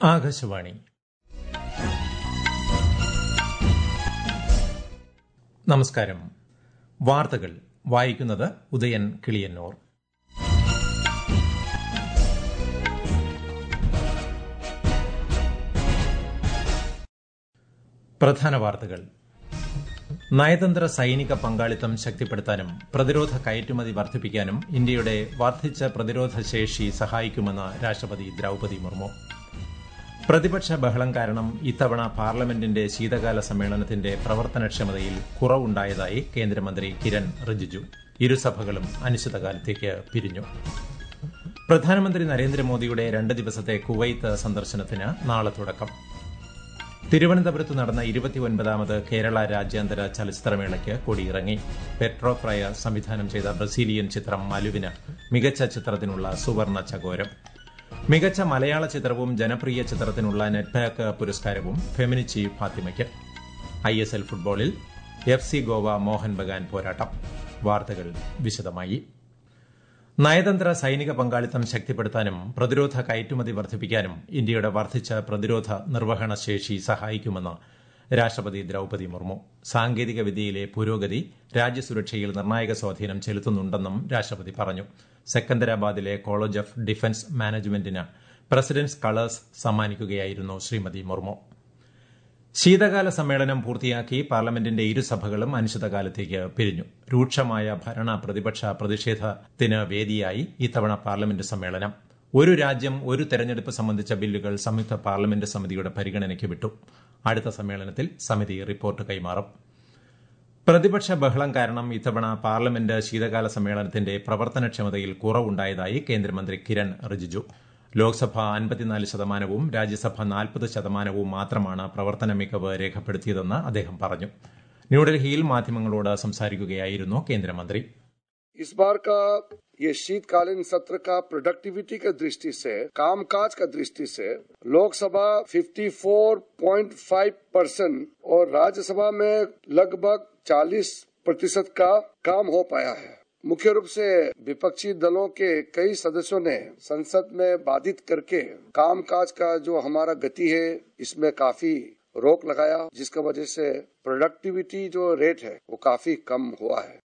ആകാശവാണി നമസ്കാരം വാർത്തകൾ വായിക്കുന്നത് ഉദയൻ കിളിയന്നൂർ പ്രധാന വാർത്തകൾ നയതന്ത്ര സൈനിക പങ്കാളിത്തം ശക്തിപ്പെടുത്താനും പ്രതിരോധ കയറ്റുമതി വർദ്ധിപ്പിക്കാനും ഇന്ത്യയുടെ വർദ്ധിച്ച പ്രതിരോധ ശേഷി സഹായിക്കുമെന്ന് രാഷ്ട്രപതി ദ്രൌപതി മുർമു പ്രതിപക്ഷ ബഹളം കാരണം ഇത്തവണ പാർലമെന്റിന്റെ ശീതകാല സമ്മേളനത്തിന്റെ പ്രവർത്തനക്ഷമതയിൽ കുറവുണ്ടായതായി കേന്ദ്രമന്ത്രി കിരൺ റിജിജു ഇരുസഭകളും അനിശ്ചിതകാലത്തേക്ക് പിരിഞ്ഞു പ്രധാനമന്ത്രി നരേന്ദ്രമോദിയുടെ രണ്ട് ദിവസത്തെ കുവൈത്ത് സന്ദർശനത്തിന് നാളെ തുടക്കം തിരുവനന്തപുരത്ത് നടന്ന ഇരുപത്തിയൊൻപതാമത് കേരള രാജ്യാന്തര ചലച്ചിത്രമേളയ്ക്ക് കൊടിയിറങ്ങി പെട്രോ ഫ്രയർ സംവിധാനം ചെയ്ത ബ്രസീലിയൻ ചിത്രം മലുവിന് മികച്ച ചിത്രത്തിനുള്ള സുവർണ ചകോരം മികച്ച മലയാള ചിത്രവും ജനപ്രിയ ചിത്രത്തിനുള്ള നെറ്റ്പാക്ക് പുരസ്കാരവും ഫെമിനിച്ചി ഫാത്തിമയ്ക്ക് ഐ എസ് എൽ ഫുട്ബോളിൽ എഫ് സി ഗോവ മോഹൻ ബഗാൻ പോരാട്ടം വാർത്തകൾ വിശദമായി നയതന്ത്ര സൈനിക പങ്കാളിത്തം ശക്തിപ്പെടുത്താനും പ്രതിരോധ കയറ്റുമതി വർദ്ധിപ്പിക്കാനും ഇന്ത്യയുടെ വർദ്ധിച്ച പ്രതിരോധ നിർവഹണ ശേഷി സഹായിക്കുമെന്ന് രാഷ്ട്രപതി ദ്രൌപതി മുർമു സാങ്കേതിക വിദ്യയിലെ പുരോഗതി രാജ്യസുരക്ഷയിൽ നിർണായക സ്വാധീനം ചെലുത്തുന്നുണ്ടെന്നും രാഷ്ട്രപതി പറഞ്ഞു സെക്കന്ദരാബാദിലെ കോളേജ് ഓഫ് ഡിഫൻസ് മാനേജ്മെന്റിന് പ്രസിഡന്റ്സ് കളേഴ്സ് സമ്മാനിക്കുകയായിരുന്നു ശ്രീമതി മുർമു ശീതകാല സമ്മേളനം പൂർത്തിയാക്കി പാർലമെന്റിന്റെ ഇരുസഭകളും അനിശ്ചിതകാലത്തേക്ക് പിരിഞ്ഞു രൂക്ഷമായ ഭരണ പ്രതിപക്ഷ പ്രതിഷേധത്തിന് വേദിയായി ഇത്തവണ പാർലമെന്റ് സമ്മേളനം ഒരു രാജ്യം ഒരു തെരഞ്ഞെടുപ്പ് സംബന്ധിച്ച ബില്ലുകൾ സംയുക്ത പാർലമെന്റ് സമിതിയുടെ പരിഗണനയ്ക്ക് വിട്ടു അടുത്ത സമ്മേളനത്തിൽ സമിതി റിപ്പോർട്ട് കൈമാറും പ്രതിപക്ഷ ബഹളം കാരണം ഇത്തവണ പാർലമെന്റ് ശീതകാല സമ്മേളനത്തിന്റെ പ്രവർത്തനക്ഷമതയിൽ കുറവുണ്ടായതായി കേന്ദ്രമന്ത്രി കിരൺ റിജിജു ലോക്സഭ അൻപത്തിനാല് ശതമാനവും രാജ്യസഭ നാൽപ്പത് ശതമാനവും മാത്രമാണ് പ്രവർത്തന മികവ് രേഖപ്പെടുത്തിയതെന്ന് അദ്ദേഹം പറഞ്ഞു ന്യൂഡൽഹിയിൽ മാധ്യമങ്ങളോട് സംസാരിക്കുകയായിരുന്നു കേന്ദ്രമന്ത്രി इस बार का ये शीतकालीन सत्र का प्रोडक्टिविटी की दृष्टि से कामकाज का दृष्टि से लोकसभा 54.5 परसेंट और राज्यसभा में लगभग 40 प्रतिशत का काम हो पाया है मुख्य रूप से विपक्षी दलों के कई सदस्यों ने संसद में बाधित करके कामकाज का जो हमारा गति है इसमें काफी रोक लगाया जिसका वजह से प्रोडक्टिविटी जो रेट है वो काफी कम हुआ है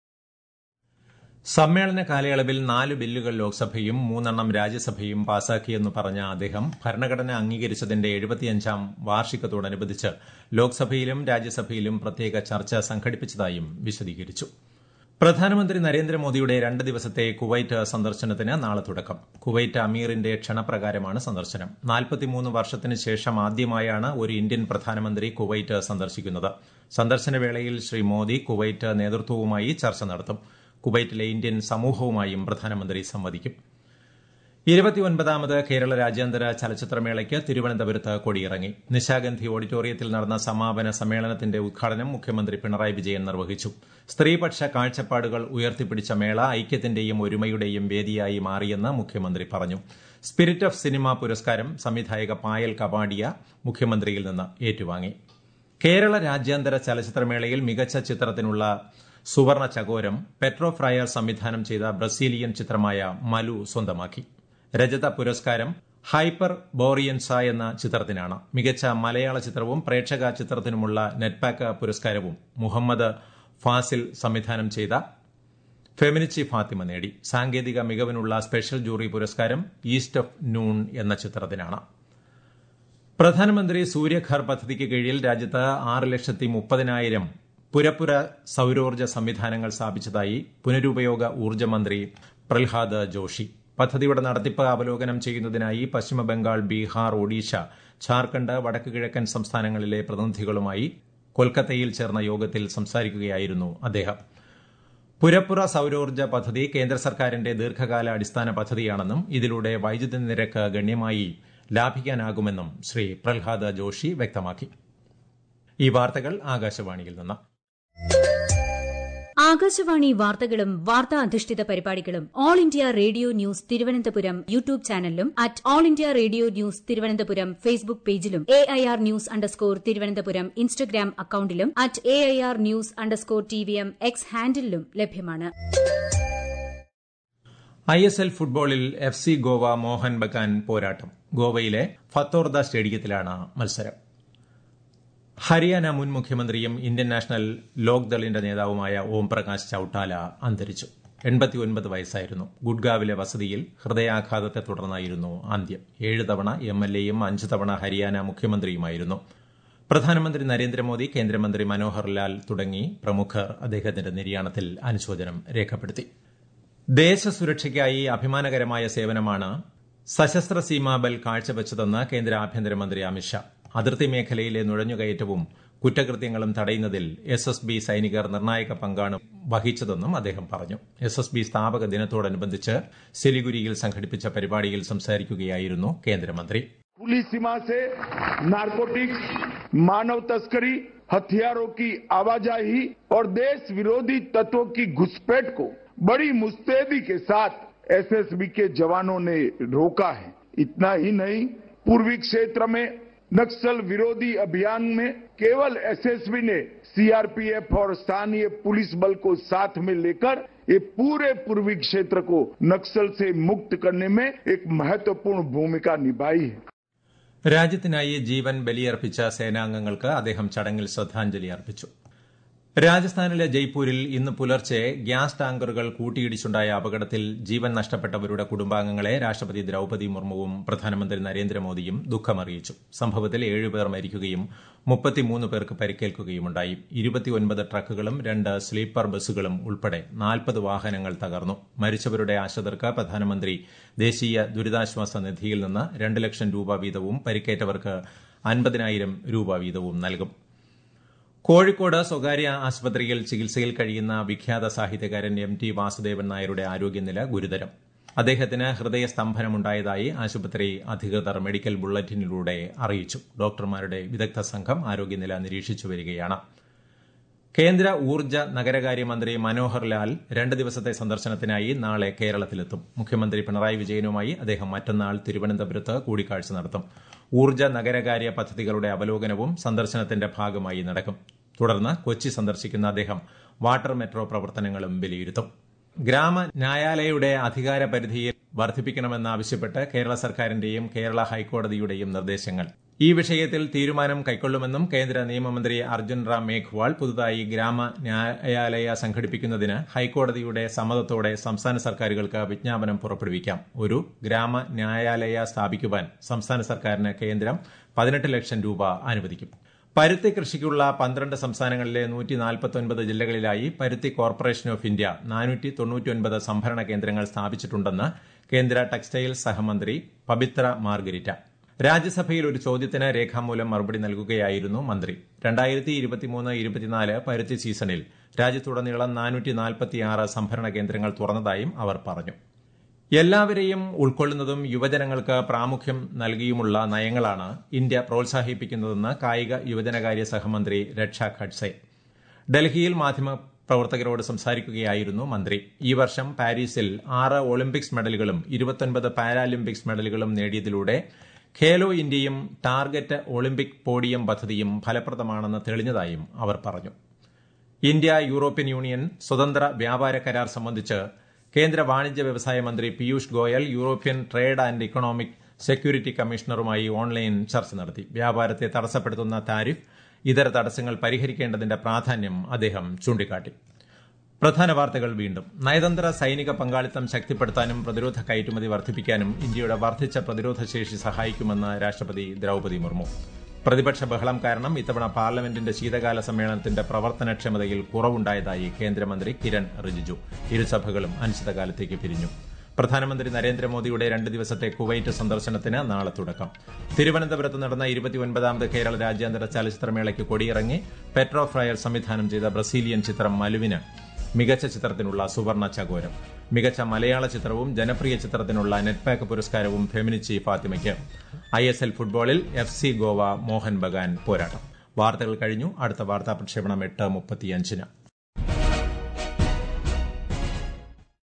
സമ്മേളന കാലയളവിൽ നാല് ബില്ലുകൾ ലോക്സഭയും മൂന്നെണ്ണം രാജ്യസഭയും പാസാക്കിയെന്ന് പറഞ്ഞ അദ്ദേഹം ഭരണഘടന അംഗീകരിച്ചതിന്റെ എഴുപത്തിയഞ്ചാം വാർഷികത്തോടനുബന്ധിച്ച് ലോക്സഭയിലും രാജ്യസഭയിലും പ്രത്യേക ചർച്ച സംഘടിപ്പിച്ചതായും വിശദീകരിച്ചു പ്രധാനമന്ത്രി നരേന്ദ്രമോദിയുടെ രണ്ട് ദിവസത്തെ കുവൈറ്റ് സന്ദർശനത്തിന് നാളെ തുടക്കം കുവൈറ്റ് അമീറിന്റെ ക്ഷണപ്രകാരമാണ് സന്ദർശനം നാൽപ്പത്തിമൂന്ന് വർഷത്തിന് ശേഷം ആദ്യമായാണ് ഒരു ഇന്ത്യൻ പ്രധാനമന്ത്രി കുവൈറ്റ് സന്ദർശിക്കുന്നത് സന്ദർശനവേളയിൽ ശ്രീ മോദി കുവൈറ്റ് നേതൃത്വവുമായി ചർച്ച നടത്തും കുവൈറ്റിലെ ഇന്ത്യൻ സമൂഹവുമായും പ്രധാനമന്ത്രി സംവദിക്കും ഇരുപത്തിയൊൻപതാമത് കേരള രാജ്യാന്തര ചലച്ചിത്രമേളയ്ക്ക് തിരുവനന്തപുരത്ത് കൊടിയിറങ്ങി നിശാഗന്ധി ഓഡിറ്റോറിയത്തിൽ നടന്ന സമാപന സമ്മേളനത്തിന്റെ ഉദ്ഘാടനം മുഖ്യമന്ത്രി പിണറായി വിജയൻ നിർവഹിച്ചു സ്ത്രീപക്ഷ കാഴ്ചപ്പാടുകൾ ഉയർത്തിപ്പിടിച്ച മേള ഐക്യത്തിന്റെയും ഒരുമയുടെയും വേദിയായി മാറിയെന്ന് മുഖ്യമന്ത്രി പറഞ്ഞു സ്പിരിറ്റ് ഓഫ് സിനിമ പുരസ്കാരം സംവിധായക പായൽ കപാഡിയ മുഖ്യമന്ത്രിയിൽ നിന്ന് ഏറ്റുവാങ്ങി കേരള രാജ്യാന്തര ചലച്ചിത്രമേളയിൽ മികച്ച ചിത്രത്തിനുള്ള സുവർണ ചകോരം പെട്രോ ഫ്രയർ സംവിധാനം ചെയ്ത ബ്രസീലിയൻ ചിത്രമായ മലു സ്വന്തമാക്കി രജത പുരസ്കാരം ഹൈപ്പർ ബോറിയൻസ എന്ന ചിത്രത്തിനാണ് മികച്ച മലയാള ചിത്രവും പ്രേക്ഷക ചിത്രത്തിനുമുള്ള നെറ്റ്പാക്ക് പുരസ്കാരവും മുഹമ്മദ് ഫാസിൽ സംവിധാനം ചെയ്ത ഫെമിനിച്ചി ഫാത്തിമ നേടി സാങ്കേതിക മികവിനുള്ള സ്പെഷ്യൽ ജൂറി പുരസ്കാരം ഈസ്റ്റ് ഓഫ് നൂൺ എന്ന ചിത്രത്തിനാണ് പ്രധാനമന്ത്രി സൂര്യഘർ പദ്ധതിക്ക് കീഴിൽ രാജ്യത്ത് ആറ് ലക്ഷത്തി മുപ്പതിനായിരം പുരപ്പുര സൌരോർജ്ജ സംവിധാനങ്ങൾ സ്ഥാപിച്ചതായി പുനരുപയോഗ ഊർജ്ജ മന്ത്രി പ്രഹ്ലാദ് ജോഷി പദ്ധതിയുടെ നടത്തിപ്പ് അവലോകനം ചെയ്യുന്നതിനായി പശ്ചിമബംഗാൾ ബീഹാർ ഒഡീഷ ഝാർഖണ്ഡ് വടക്ക് കിഴക്കൻ സംസ്ഥാനങ്ങളിലെ പ്രതിനിധികളുമായി കൊൽക്കത്തയിൽ ചേർന്ന യോഗത്തിൽ സംസാരിക്കുകയായിരുന്നു അദ്ദേഹം പുരപ്പുറ സൌരോർജ്ജ പദ്ധതി കേന്ദ്ര സർക്കാരിന്റെ ദീർഘകാല അടിസ്ഥാന പദ്ധതിയാണെന്നും ഇതിലൂടെ വൈദ്യുതി നിരക്ക് ഗണ്യമായി ലാഭിക്കാനാകുമെന്നും ശ്രീ പ്രഹ്ലാദ് ജോഷി വ്യക്തമാക്കി ഈ വാർത്തകൾ ആകാശവാണിയിൽ നിന്ന് ആകാശവാണി വാർത്തകളും വാർത്താ അധിഷ്ഠിത പരിപാടികളും All India Radio News Thiruvananthapuram YouTube ചാനലിലും at All India Radio News Thiruvananthapuram Facebook പേജിലും A I R news underscore Thiruvananthapuram Instagram അക്കൌണ്ടിലും at A I R news underscore T V M X ഹാൻഡിലും ലഭ്യമാണ് ഐ എസ് എൽ ഫുട്ബോളിൽ എഫ് സി ഗോവ മോഹൻ ബഗാൻ പോരാട്ടം ഗോവയിലെ ഫത്തോർദ സ്റ്റേഡിയത്തിലാണ് മത്സരം ഹരിയാന മുൻ മുഖ്യമന്ത്രിയും ഇന്ത്യൻ നാഷണൽ ലോക്ദളിന്റെ നേതാവുമായ ഓം പ്രകാശ് ചൌട്ടാല അന്തരിച്ചു എൺപത്തിയൊൻപത് വയസ്സായിരുന്നു ഗുഡ്ഗാവിലെ വസതിയിൽ ഹൃദയാഘാതത്തെ തുടർന്നായിരുന്നു അന്ത്യം ഏഴ് തവണ എം എൽ എയും അഞ്ച് തവണ ഹരിയാന മുഖ്യമന്ത്രിയുമായിരുന്നു പ്രധാനമന്ത്രി നരേന്ദ്രമോദി കേന്ദ്രമന്ത്രി മനോഹർ ലാൽ തുടങ്ങി പ്രമുഖർ അദ്ദേഹത്തിന്റെ നിര്യാണത്തിൽ അനുശോചനം രേഖപ്പെടുത്തി ദേശസുരക്ഷയ്ക്കായി അഭിമാനകരമായ സേവനമാണ് സശസ്ത്ര സീമാബൽ കാഴ്ചവച്ചതെന്ന് കേന്ദ്ര ആഭ്യന്തരമന്ത്രി അമിത്ഷാ അതിർത്തി മേഖലയിലെ നുഴഞ്ഞുകയറ്റവും കുറ്റകൃത്യങ്ങളും തടയുന്നതിൽ എസ് എസ് ബി സൈനികർ നിർണായക പങ്കാണ് വഹിച്ചതെന്നും അദ്ദേഹം പറഞ്ഞു എസ് എസ് ബി സ്ഥാപക ദിനത്തോടനുബന്ധിച്ച് സിലിഗുരിയിൽ സംഘടിപ്പിച്ച പരിപാടിയിൽ സംസാരിക്കുകയായിരുന്നു കേന്ദ്രമന്ത്രി खुली सीमा से नारकोटिक्स मानव तस्करी हथियारों की आवाजाही और देश विरोधी तत्वों की घुसपैठ को बड़ी मुस्तैदी के साथ एसएसबी के जवानों ने रोका है इतना ही नहीं पूर्वी क्षेत्र में नक्सल विरोधी अभियान में केवल एसएसबी ने सीआरपीएफ और स्थानीय पुलिस बल को साथ में लेकर ये पूरे पूर्वी क्षेत्र को नक्सल से मुक्त करने में एक महत्वपूर्ण भूमिका निभाई है രാജ്യത്തിനായി ജീവൻ ബലിയർപ്പിച്ച സേനാംഗങ്ങൾക്ക് അദ്ദേഹം ചടങ്ങിൽ ശ്രദ്ധാഞ്ജലി അർപ്പിച്ചു രാജസ്ഥാനിലെ ജയ്പൂരിൽ ഇന്ന് പുലർച്ചെ ഗ്യാസ് ടാങ്കറുകൾ കൂട്ടിയിടിച്ചുണ്ടായ അപകടത്തിൽ ജീവൻ നഷ്ടപ്പെട്ടവരുടെ കുടുംബാംഗങ്ങളെ രാഷ്ട്രപതി ദ്രൌപതി മുർമുവും പ്രധാനമന്ത്രി നരേന്ദ്രമോദിയും ദുഃഖമറിയിച്ചു സംഭവത്തിൽ ഏഴുപേർ മരിക്കുകയും മുപ്പത്തിമൂന്ന് പേർക്ക് പരിക്കേൽക്കുകയുമുണ്ടായി ഇരുപത്തിയൊൻപത് ട്രക്കുകളും രണ്ട് സ്ലീപ്പർ ബസ്സുകളും ഉൾപ്പെടെ നാൽപ്പത് വാഹനങ്ങൾ തകർന്നു മരിച്ചവരുടെ ആശ്രിതർക്ക് പ്രധാനമന്ത്രി ദേശീയ ദുരിതാശ്വാസ നിധിയിൽ നിന്ന് രണ്ട് ലക്ഷം രൂപ വീതവും പരിക്കേറ്റവർക്ക് അൻപതിനായിരം രൂപ വീതവും നൽകും കോഴിക്കോട് സ്വകാര്യ ആശുപത്രിയിൽ ചികിത്സയിൽ കഴിയുന്ന വിഖ്യാത സാഹിത്യകാരൻ എം ടി വാസുദേവൻ നായരുടെ ആരോഗ്യനില ഗുരുതരം അദ്ദേഹത്തിന് ഹൃദയസ്തംഭനമുണ്ടായതായി ആശുപത്രി അധികൃതർ മെഡിക്കൽ ബുള്ളറ്റിനിലൂടെ അറിയിച്ചു ഡോക്ടർമാരുടെ വിദഗ്ധ സംഘം ആരോഗ്യനില നിരീക്ഷിച്ചു വരികയാണ് കേന്ദ്ര ഊർജ്ജ നഗരകാര്യമന്ത്രി മനോഹർ ലാൽ രണ്ട് ദിവസത്തെ സന്ദർശനത്തിനായി നാളെ കേരളത്തിലെത്തും മുഖ്യമന്ത്രി പിണറായി വിജയനുമായി അദ്ദേഹം മറ്റന്നാൾ തിരുവനന്തപുരത്ത് കൂടിക്കാഴ്ച നടത്തും ഊർജ്ജ നഗരകാര്യ പദ്ധതികളുടെ അവലോകനവും സന്ദർശനത്തിന്റെ ഭാഗമായി നടക്കും തുടർന്ന് കൊച്ചി സന്ദർശിക്കുന്ന അദ്ദേഹം വാട്ടർ മെട്രോ പ്രവർത്തനങ്ങളും വിലയിരുത്തും ഗ്രാമ ന്യായാലയയുടെ അധികാര പരിധിയിൽ വർദ്ധിപ്പിക്കണമെന്നാവശ്യപ്പെട്ട് കേരള സർക്കാരിന്റെയും കേരള ഹൈക്കോടതിയുടെയും നിർദ്ദേശങ്ങൾ ഈ വിഷയത്തിൽ തീരുമാനം കൈക്കൊള്ളുമെന്നും കേന്ദ്ര നിയമമന്ത്രി അർജുൻ റാം മേഘ്വാൾ പുതുതായി ഗ്രാമ ന്യായാലയ സംഘടിപ്പിക്കുന്നതിന് ഹൈക്കോടതിയുടെ സമ്മതത്തോടെ സംസ്ഥാന സർക്കാരുകൾക്ക് വിജ്ഞാപനം പുറപ്പെടുവിക്കാം ഒരു ഗ്രാമ ന്യായാലയ സ്ഥാപിക്കുവാൻ സംസ്ഥാന സർക്കാരിന് കേന്ദ്രം പതിനെട്ട് ലക്ഷം രൂപ അനുവദിക്കും പരുത്തി കൃഷിക്കുള്ള പന്ത്രണ്ട് സംസ്ഥാനങ്ങളിലെ നൂറ്റി നാൽപ്പത്തൊൻപത് ജില്ലകളിലായി പരുത്തി കോർപ്പറേഷൻ ഓഫ് ഇന്ത്യ നാനൂറ്റി തൊണ്ണൂറ്റിയൊൻപത് സംഭരണ കേന്ദ്രങ്ങൾ സ്ഥാപിച്ചിട്ടുണ്ടെന്ന് കേന്ദ്ര ടെക്സ്റ്റൈൽ സഹമന്ത്രി പവിത്ര മാർഗരിറ്റ രാജ്യസഭയിൽ ഒരു ചോദ്യത്തിന് രേഖാമൂലം മറുപടി നൽകുകയായിരുന്നു മന്ത്രി രണ്ടായിരത്തി ഇരുപത്തിമൂന്ന് ഇരുപത്തിനാല് പരുത്തി സീസണിൽ രാജ്യത്തുടനീളം നാനൂറ്റി നാൽപ്പത്തിയാറ് സംഭരണ കേന്ദ്രങ്ങൾ തുറന്നതായും അവർ പറഞ്ഞു എല്ലാവരെയും ഉൾക്കൊള്ളുന്നതും യുവജനങ്ങൾക്ക് പ്രാമുഖ്യം നൽകിയുമുള്ള നയങ്ങളാണ് ഇന്ത്യ പ്രോത്സാഹിപ്പിക്കുന്നതെന്ന് കായിക യുവജനകാര്യ സഹമന്ത്രി രക്ഷ ഖഡ്സെ ഡൽഹിയിൽ മാധ്യമ പ്രവർത്തകരോട് സംസാരിക്കുകയായിരുന്നു മന്ത്രി ഈ വർഷം പാരീസിൽ ആറ് ഒളിമ്പിക്സ് മെഡലുകളും ഇരുപത്തൊൻപത് പാരാലിമ്പിക്സ് മെഡലുകളും നേടിയതിലൂടെ ഖേലോ ഇന്ത്യയും ടാർഗറ്റ് ഒളിമ്പിക് പോഡിയം പദ്ധതിയും ഫലപ്രദമാണെന്ന് തെളിഞ്ഞതായും അവർ പറഞ്ഞു ഇന്ത്യ യൂറോപ്യൻ യൂണിയൻ സ്വതന്ത്ര വ്യാപാര കരാർ സംബന്ധിച്ച് കേന്ദ്ര വാണിജ്യ വ്യവസായ മന്ത്രി Piyush Goyal European trade and economic security കമ്മീഷണറുമായി ഓൺലൈൻ ചർച്ച നടത്തി വ്യാപാരത്തെ തടസ്സപ്പെടുത്തുന്ന താരിഫ് ഇതര തടസ്സങ്ങൾ പരിഹരിക്കേണ്ടതിന്റെ പ്രാധാന്യം അദ്ദേഹം ചൂണ്ടിക്കാട്ടി പ്രധാന വാർത്തകൾ വീണ്ടും നയതന്ത്ര സൈനിക പങ്കാളിത്തം ശക്തിപ്പെടുത്താനും പ്രതിരോധ കയറ്റുമതി വർദ്ധിപ്പിക്കാനും ഇന്ത്യയുടെ വർദ്ധിച്ച പ്രതിരോധ ശേഷി സഹായിക്കുമെന്ന് രാഷ്ട്രപതി ദ്രൌപതി മുർമു പ്രതിപക്ഷ ബഹളം കാരണം ഇത്തവണ പാർലമെന്റിന്റെ ശീതകാല സമ്മേളനത്തിന്റെ പ്രവർത്തനക്ഷമതയിൽ കുറവുണ്ടായതായി കേന്ദ്രമന്ത്രി കിരൺ റിജിജു ഇരുസഭകളും അനിശ്ചിതകാലത്തേക്ക് പിരിഞ്ഞു പ്രധാനമന്ത്രി നരേന്ദ്രമോദിയുടെ രണ്ട് ദിവസത്തെ കുവൈറ്റ് സന്ദർശനത്തിന് നാളെ തുടക്കം തിരുവനന്തപുരത്ത് നടന്ന ഇരുപത്തിയൊൻപതാമത് കേരള രാജ്യാന്തര ചലച്ചിത്രമേളയ്ക്ക് കൊടിയിറങ്ങി പെട്രോ ഫ്രയർ സംവിധാനം ചെയ്ത ബ്രസീലിയൻ ചിത്രം മലുവിന് മികച്ച ചിത്രത്തിനുള്ള സുവർണ ചകോരം മികച്ച മലയാള ചിത്രവും ജനപ്രിയ ചിത്രത്തിനുള്ള നെറ്റ്പാക്ക് പുരസ്കാരവും ഫെമിനിച്ചി ഫാത്തിമയ്ക്ക് ഐ എസ് എൽ ഫുട്ബോളിൽ എഫ് സി ഗോവ മോഹൻ ബഗാൻ പോരാട്ടം വാർത്തകൾ കഴിഞ്ഞു അടുത്ത വാർത്താ പ്രക്ഷേപണം എട്ട് മുപ്പത്തിയഞ്ചിന്